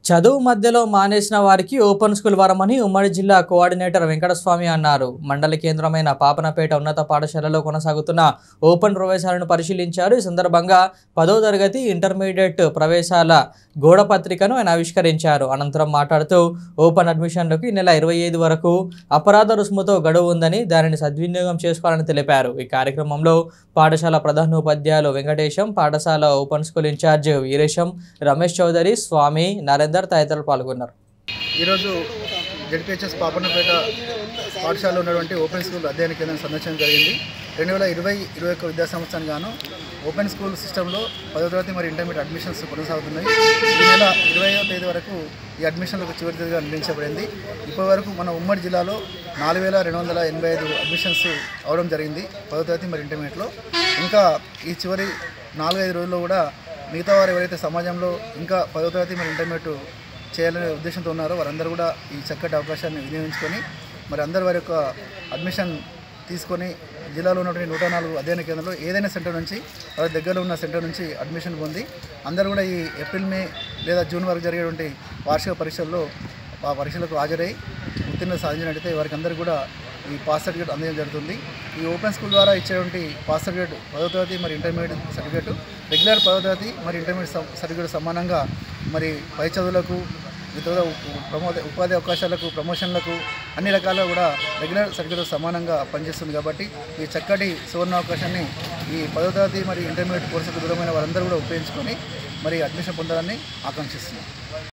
చదువు మధ్యలో మానేసిన వారికి ఓపెన్ స్కూల్ వరమని ఉమ్మడి జిల్లా కోఆర్డినేటర్ వెంకటస్వామి అన్నారు మండల కేంద్రమైన పాపనపేట ఉన్నత పాఠశాలలో కొనసాగుతున్న ఓపెన్ ప్రవేశాలను పరిశీలించారు ఈ సందర్భంగా పదో తరగతి ఇంటర్మీడియట్ ప్రవేశాల గోడ పత్రికను ఆయన ఆవిష్కరించారు అనంతరం మాట్లాడుతూ ఓపెన్ అడ్మిషన్లకు ఈ నెల ఇరవై ఐదు వరకు అపరాధ రుసుముతో గడువు ఉందని దానిని సద్వినియోగం చేసుకోవాలని తెలిపారు ఈ కార్యక్రమంలో పాఠశాల ప్రధానోపాధ్యాయులు వెంకటేశం పాఠశాల open school incharge Veeresham Ramesh Chowdary Swamy Narender తదితరులు పాల్గొన్నారు ఈరోజు జడ్పిహెచ్ఎస్ పాపన్నపేట పాఠశాలలో ఉన్నటువంటి ఓపెన్ స్కూల్ అధ్యయన కేంద్రం సందర్శన జరిగింది రెండు వేల ఇరవై ఇరవై ఒక్క విద్యా సంవత్సరానికి గాను ఓపెన్ స్కూల్ సిస్టంలో పదో తరగతి మరియు ఇంటర్మీడియట్ అడ్మిషన్స్ కొనసాగుతున్నాయి ఈ నెల ఇరవైవ తేదీ వరకు ఈ అడ్మిషన్లకు చివరి తేదీగా నిర్ణయించబడింది ఇప్పటి వరకు మన ఉమ్మడి జిల్లాలో నాలుగు వేల రెండు వందల ఎనభై ఐదు అడ్మిషన్స్ అవడం జరిగింది పదో తరగతి మరియు ఇంటర్మీడియట్లో ఇంకా ఈ చివరి నాలుగైదు రోజుల్లో కూడా మిగతా వారు ఎవరైతే సమాజంలో ఇంకా పదో తరగతి మరియు ఇంటర్మీడియట్ చేయాలనే ఉద్దేశంతో ఉన్నారో వారందరూ కూడా ఈ చక్కటి అవకాశాన్ని వినియోగించుకొని మరి అందరు వారి యొక్క అడ్మిషన్ తీసుకొని జిల్లాలో ఉన్నటువంటి నూట నాలుగు అధ్యయన కేంద్రంలో ఏదైనా సెంటర్ నుంచి వారి దగ్గరలో ఉన్న సెంటర్ నుంచి అడ్మిషన్ పొంది అందరూ కూడా ఈ ఏప్రిల్ మే లేదా జూన్ వరకు జరిగేటువంటి వార్షిక పరీక్షల్లో ఆ పరీక్షలకు హాజరై ఉత్తీర్ణ సాధించినట్టయితే వారికి అందరికీ కూడా ఈ పాస్ సర్టిఫికేట్ అందజేయడం జరుగుతుంది ఈ ఓపెన్ స్కూల్ ద్వారా ఇచ్చేటువంటి పాస్ సర్టిఫికేట్ పదో తరగతి మరి ఇంటర్మీడియట్ సర్టిఫికేట్ రెగ్యులర్ పదో తరగతి మరి ఇంటర్మీడియట్ స- సర్టిఫికేట్ సమానంగా మరి పై చదువులకు ఇతర ప్రమో ఉపాధి అవకాశాలకు ప్రమోషన్లకు అన్ని రకాల కూడా రెగ్యులర్ సర్టిఫికేట్ సమానంగా పనిచేస్తుంది కాబట్టి ఈ చక్కటి సువర్ణ అవకాశాన్ని ఈ పదో తరగతి మరి ఇంటర్మీడియట్ కోర్సుకు దూరమైన వారందరూ కూడా ఉపయోగించుకొని మరి అడ్మిషన్ పొందాలని ఆకాంక్షిస్తున్నాం